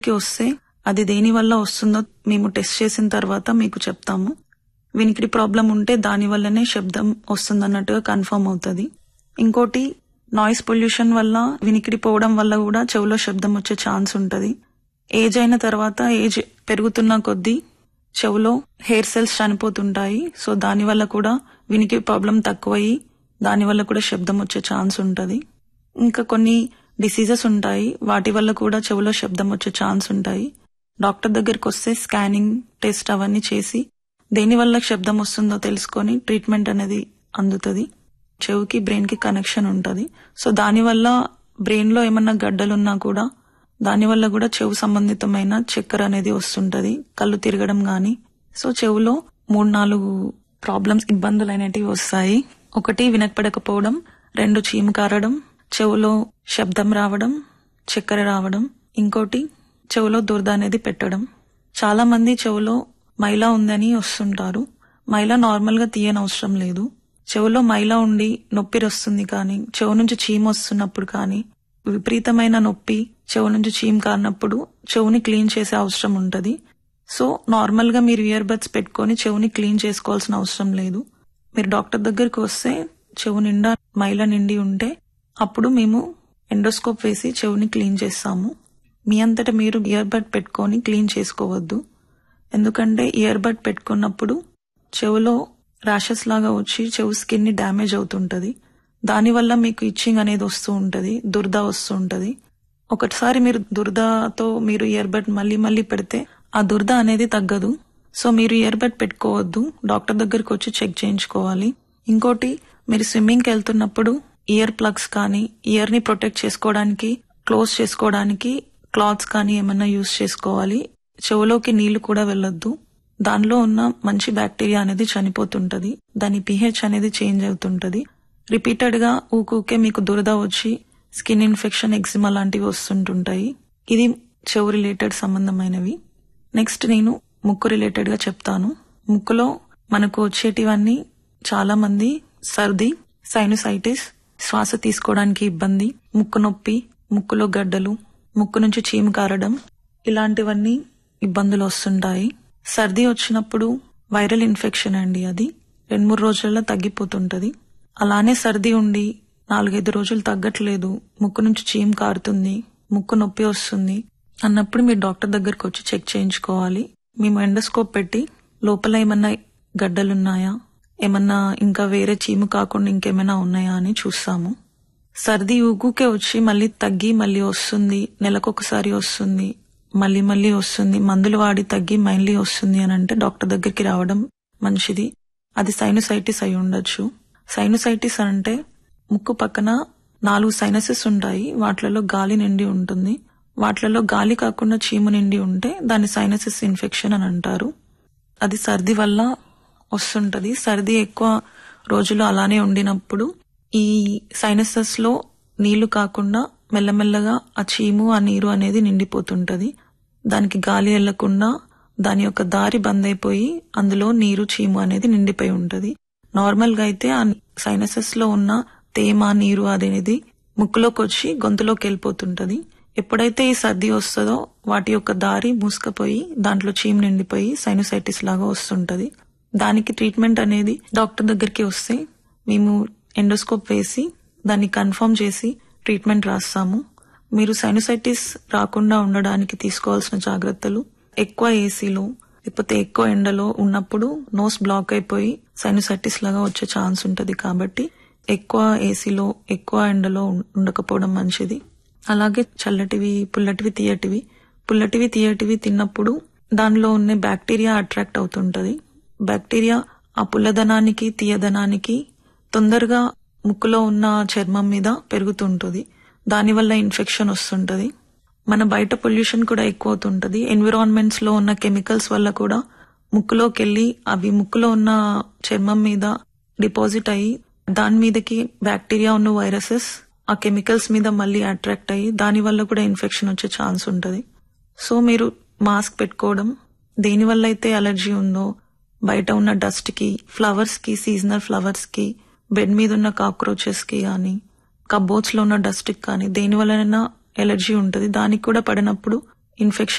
కి వస్తే అది దేని వల్ల వస్తుందో మేము టెస్ట్ చేసిన తర్వాత మీకు చెప్తాము వినికిడి ప్రాబ్లం ఉంటే దాని వల్లనే శబ్దం వస్తుందన్నట్టుగా కన్ఫర్మ్ అవుతుంది ఇంకోటి నాయిస్ పొల్యూషన్ వల్ల వినికిడి పోవడం వల్ల కూడా చెవులో శబ్దం వచ్చే ఛాన్స్ ఉంటుంది ఏజ్ అయిన తర్వాత ఏజ్ పెరుగుతున్న కొద్దీ చెవులో హెయిర్ సెల్స్ చనిపోతుంటాయి సో దాని వల్ల కూడా వినికిడి ప్రాబ్లం తక్కువయ్యి దాని వల్ల కూడా శబ్దం వచ్చే ఛాన్స్ ఉంటుంది ఇంకా కొన్ని డిసీజెస్ ఉంటాయి వాటి వల్ల కూడా చెవులో శబ్దం వచ్చే ఛాన్స్ ఉంటాయి డాక్టర్ దగ్గరికి వస్తే స్కానింగ్ టెస్ట్ అవన్నీ చేసి దేని వల్ల శబ్దం వస్తుందో తెలుసుకొని ట్రీట్మెంట్ అనేది అందుతుంది చెవుకి బ్రెయిన్ కి కనెక్షన్ ఉంటుంది సో దానివల్ల బ్రెయిన్ లో ఏమన్నా గడ్డలున్నా కూడా దానివల్ల కూడా చెవు సంబంధితమైన చక్కెర అనేది వస్తుంటది కళ్ళు తిరగడం గాని సో చెవులో మూడు నాలుగు ప్రాబ్లమ్స్ ఇబ్బందులు అనేటివి వస్తాయి ఒకటి వినపడకపోవడం రెండు చీము కారడం చెవులో శబ్దం రావడం చక్కెర రావడం ఇంకోటి చెవులో దురద అనేది పెట్టడం చాలా మంది చెవులో మైలా ఉందని వస్తుంటారు మైలా నార్మల్ గా తీయనవసరం లేదు చెవులో మైలా ఉండి నొప్పి వస్తుంది కానీ చెవు నుంచి చీమ వస్తున్నప్పుడు కానీ విపరీతమైన నొప్పి చెవు నుంచి చీమ్ కారినప్పుడు చెవుని క్లీన్ చేసే అవసరం ఉంటది సో నార్మల్ గా మీరు ఇయర్ బడ్స్ పెట్టుకొని చెవుని క్లీన్ చేసుకోవాల్సిన అవసరం లేదు మీరు డాక్టర్ దగ్గరికి వస్తే చెవు నిండా మైల నిండి ఉంటే అప్పుడు మేము ఎండోస్కోప్ వేసి చెవుని క్లీన్ చేస్తాము మీ అంతట మీరు ఇయర్ బడ్ పెట్టుకొని క్లీన్ చేసుకోవద్దు ఎందుకంటే ఇయర్ బడ్ పెట్టుకున్నప్పుడు చెవులో ర్యాషెస్ లాగా వచ్చి చెవు స్కిన్ ని డ్యామేజ్ అవుతుంటది దానివల్ల మీకు ఇచ్చింగ్ అనేది వస్తూ ఉంటది దురద వస్తూ ఉంటది ఒకసారి మీరు దురదతో మీరు ఇయర్ బడ్ మళ్ళీ మళ్ళీ పెడితే ఆ దురద అనేది తగ్గదు సో మీరు ఇయర్ బడ్ పెట్టుకోవద్దు డాక్టర్ దగ్గరికి వచ్చి చెక్ చేయించుకోవాలి ఇంకోటి మీరు స్విమ్మింగ్కి వెళ్తున్నప్పుడు ఇయర్ ప్లగ్స్ కానీ ఇయర్ ని ప్రొటెక్ట్ చేసుకోవడానికి క్లోజ్ చేసుకోవడానికి క్లాత్స్ కానీ ఏమన్నా యూస్ చేసుకోవాలి చెవులోకి నీళ్లు కూడా వెళ్ళొద్దు దానిలో ఉన్న మంచి బ్యాక్టీరియా అనేది చనిపోతుంటది దాని పిహెచ్ అనేది చేంజ్ అవుతుంటది రిపీటెడ్ గా ఊకూకే మీకు దురద వచ్చి స్కిన్ ఇన్ఫెక్షన్ ఎగ్జిమా లాంటివి వస్తుంటుంటాయి ఇది చెవు రిలేటెడ్ సంబంధమైనవి నెక్స్ట్ నేను ముక్కు రిలేటెడ్ గా చెప్తాను ముక్కులో మనకు వచ్చేటివన్నీ చాలా మంది సర్ది సైనసైటిస్ శ్వాస తీసుకోవడానికి ఇబ్బంది ముక్కు నొప్పి ముక్కులో గడ్డలు ముక్కు నుంచి చీము కారడం ఇలాంటివన్నీ ఇబ్బందులు వస్తుంటాయి సర్ది వచ్చినప్పుడు వైరల్ ఇన్ఫెక్షన్ అండి అది రెండు మూడు రోజుల్లో తగ్గిపోతుంటది అలానే సర్ది ఉండి నాలుగైదు రోజులు తగ్గట్లేదు ముక్కు నుంచి చీమ్ కారుతుంది ముక్కు నొప్పి వస్తుంది అన్నప్పుడు మీరు డాక్టర్ దగ్గరకు వచ్చి చెక్ చేయించుకోవాలి మేము ఎండోస్కోప్ పెట్టి లోపల ఏమన్నా గడ్డలున్నాయా ఏమన్నా ఇంకా వేరే చీము కాకుండా ఇంకేమైనా ఉన్నాయా అని చూస్తాము సర్ది ఊగుకే వచ్చి మళ్ళీ తగ్గి మళ్ళీ వస్తుంది నెలకొకసారి వస్తుంది మళ్ళీ మళ్ళీ వస్తుంది మందులు వాడి తగ్గి మళ్ళీ వస్తుంది అని అంటే డాక్టర్ దగ్గరికి రావడం మంచిది అది సైనసైటిస్ అయి ఉండొచ్చు సైనసైటిస్ అంటే ముక్కు పక్కన నాలుగు సైనసెస్ ఉంటాయి వాటిలలో గాలి నిండి ఉంటుంది వాటిలలో గాలి కాకుండా చీము నిండి ఉంటే దాన్ని సైనసిస్ ఇన్ఫెక్షన్ అని అంటారు అది సర్ది వల్ల వస్తుంటది సర్ది ఎక్కువ రోజులు అలానే ఉండినప్పుడు ఈ సైనసెస్ లో నీళ్లు కాకుండా మెల్లమెల్లగా ఆ చీము ఆ నీరు అనేది నిండిపోతుంటది దానికి గాలి వెళ్లకుండా దాని యొక్క దారి బంద్ అయిపోయి అందులో నీరు చీము అనేది నిండిపోయి ఉంటది నార్మల్ గా అయితే ఆ సైనసెస్ లో ఉన్న తేమ నీరు అనేది ముక్కులోకి వచ్చి గొంతులోకి వెళ్ళిపోతుంటది ఎప్పుడైతే ఈ సర్ది వస్తుందో వాటి యొక్క దారి మూసుకపోయి దాంట్లో చీమ్ నిండిపోయి సైనసైటిస్ లాగా వస్తుంటది దానికి ట్రీట్మెంట్ అనేది డాక్టర్ దగ్గరికి వస్తే మేము ఎండోస్కోప్ వేసి దాన్ని కన్ఫర్మ్ చేసి ట్రీట్మెంట్ రాస్తాము మీరు సైనసైటిస్ రాకుండా ఉండడానికి తీసుకోవాల్సిన జాగ్రత్తలు ఎక్కువ ఏసీలో లేకపోతే ఎక్కువ ఎండలో ఉన్నప్పుడు నోస్ బ్లాక్ అయిపోయి సైనసైటిస్ లాగా వచ్చే ఛాన్స్ ఉంటది కాబట్టి ఎక్కువ ఏసీలో ఎక్కువ ఎండలో ఉండకపోవడం మంచిది అలాగే చల్లటివి పుల్లటివి తీయటివి పుల్లటివి తీయటివి తిన్నప్పుడు దానిలో ఉన్న బ్యాక్టీరియా అట్రాక్ట్ అవుతుంటది బ్యాక్టీరియా ఆ పుల్లదనానికి తీయదనానికి తొందరగా ముక్కులో ఉన్న చర్మం మీద పెరుగుతుంటుంది దానివల్ల ఇన్ఫెక్షన్ వస్తుంటది మన బయట పొల్యూషన్ కూడా ఎక్కువ అవుతుంటది ఎన్విరాన్మెంట్స్ లో ఉన్న కెమికల్స్ వల్ల కూడా ముక్కులోకి వెళ్ళి అవి ముక్కులో ఉన్న చర్మం మీద డిపాజిట్ అయ్యి దాని మీదకి బ్యాక్టీరియా ఉన్న వైరసెస్ ఆ కెమికల్స్ మీద మళ్ళీ అట్రాక్ట్ అయ్యి దాని వల్ల కూడా ఇన్ఫెక్షన్ వచ్చే ఛాన్స్ ఉంటది సో మీరు మాస్క్ పెట్టుకోవడం దేని వల్ల అయితే అలర్జీ ఉందో బయట ఉన్న డస్ట్ కి ఫ్లవర్స్ కి సీజనల్ ఫ్లవర్స్ కి బెడ్ మీద ఉన్న కాక్రోచెస్ కి కానీ కబోర్డ్స్ లో ఉన్న డస్ట్ కి కానీ దేని వల్లనైనా ఎలర్జీ ఉంటది దానికి కూడా పడినప్పుడు ఇన్ఫెక్షన్